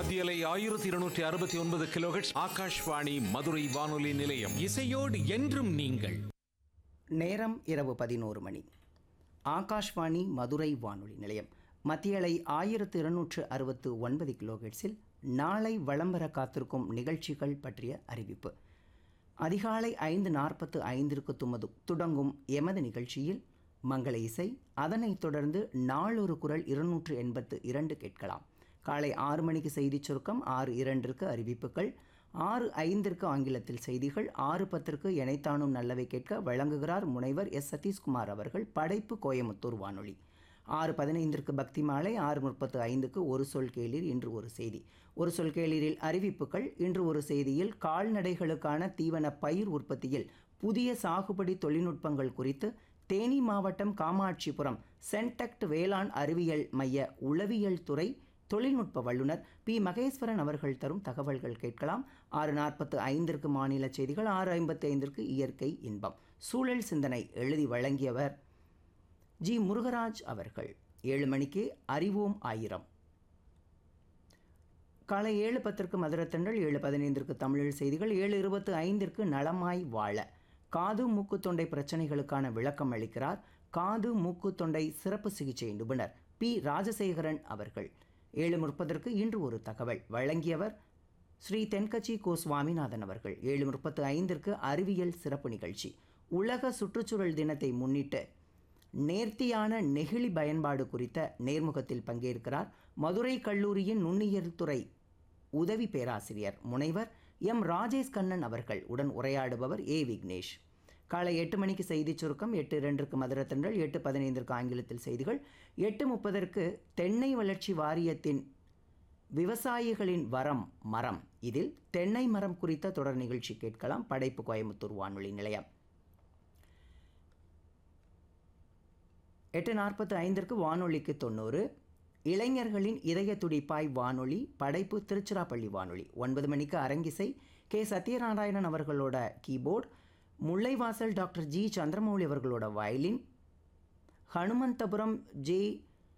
மத்தியலை ஆயிரத்தி இருநூற்றி அறுபத்தி ஒன்பது கிலோஹெட்ஸ் ஆகாஷ்வாணி மதுரை வானொலி நிலையம் இசையோடு என்றும் நீங்கள் நேரம் இரவு பதினோரு மணி ஆகாஷ்வாணி மதுரை வானொலி நிலையம் மத்தியலை ஆயிரத்து இருநூற்று அறுபத்து ஒன்பது கிலோஹெட்ஸில் நாளை வளம்பெற காத்திருக்கும் நிகழ்ச்சிகள் பற்றிய அறிவிப்பு அதிகாலை ஐந்து நாற்பத்து ஐந்திற்கு துமது தொடங்கும் எமது நிகழ்ச்சியில் மங்கள இசை அதனைத் தொடர்ந்து நாளொரு குரல் இருநூற்று எண்பத்து இரண்டு கேட்கலாம் காலை ஆறு மணிக்கு செய்திச் சுருக்கம் ஆறு இரண்டிற்கு அறிவிப்புகள் ஆறு ஐந்திற்கு ஆங்கிலத்தில் செய்திகள் ஆறு பத்திற்கு எனைத்தானும் நல்லவை கேட்க வழங்குகிறார் முனைவர் எஸ் சதீஷ்குமார் அவர்கள் படைப்பு கோயமுத்தூர் வானொலி ஆறு பதினைந்திற்கு பக்தி மாலை ஆறு முப்பத்து ஐந்துக்கு ஒரு சொல் கேளீர் இன்று ஒரு செய்தி ஒரு சொல் கேளீரில் அறிவிப்புகள் இன்று ஒரு செய்தியில் கால்நடைகளுக்கான தீவன பயிர் உற்பத்தியில் புதிய சாகுபடி தொழில்நுட்பங்கள் குறித்து தேனி மாவட்டம் காமாட்சிபுரம் சென்டெக்ட் வேளாண் அறிவியல் மைய உளவியல் துறை தொழில்நுட்ப வல்லுநர் பி மகேஸ்வரன் அவர்கள் தரும் தகவல்கள் கேட்கலாம் ஆறு நாற்பத்து ஐந்திற்கு மாநில செய்திகள் ஆறு ஐம்பத்தி ஐந்திற்கு இயற்கை இன்பம் சூழல் சிந்தனை எழுதி வழங்கியவர் ஜி முருகராஜ் அவர்கள் ஏழு மணிக்கு அறிவோம் ஆயிரம் காலை ஏழு பத்திற்கு மதுரத்தண்டல் ஏழு பதினைந்திற்கு தமிழில் செய்திகள் ஏழு இருபத்து ஐந்திற்கு நலமாய் வாழ காது மூக்கு தொண்டை பிரச்சனைகளுக்கான விளக்கம் அளிக்கிறார் காது மூக்கு தொண்டை சிறப்பு சிகிச்சை நிபுணர் பி ராஜசேகரன் அவர்கள் ஏழு முப்பதற்கு இன்று ஒரு தகவல் வழங்கியவர் ஸ்ரீ தென்கட்சி கோ சுவாமிநாதன் அவர்கள் ஏழு முப்பத்து ஐந்திற்கு அறிவியல் சிறப்பு நிகழ்ச்சி உலக சுற்றுச்சூழல் தினத்தை முன்னிட்டு நேர்த்தியான நெகிழி பயன்பாடு குறித்த நேர்முகத்தில் பங்கேற்கிறார் மதுரை கல்லூரியின் நுண்ணியல் துறை உதவி பேராசிரியர் முனைவர் எம் ராஜேஷ் கண்ணன் அவர்கள் உடன் உரையாடுபவர் ஏ விக்னேஷ் காலை எட்டு மணிக்கு செய்திச் சுருக்கம் எட்டு இரண்டிற்கு மதுரத்தன்றல் எட்டு பதினைந்திற்கு ஆங்கிலத்தில் செய்திகள் எட்டு முப்பதற்கு தென்னை வளர்ச்சி வாரியத்தின் விவசாயிகளின் வரம் மரம் இதில் தென்னை மரம் குறித்த தொடர் நிகழ்ச்சி கேட்கலாம் படைப்பு கோயம்புத்தூர் வானொலி நிலையம் எட்டு நாற்பத்து ஐந்திற்கு வானொலிக்கு தொண்ணூறு இளைஞர்களின் இதய துடிப்பாய் வானொலி படைப்பு திருச்சிராப்பள்ளி வானொலி ஒன்பது மணிக்கு அரங்கிசை கே சத்யநாராயணன் அவர்களோட keyboard Mullaivasal doctor G Chandramouli அவர்களோட வயலின் ஹனுமந்தபுரம் ஜே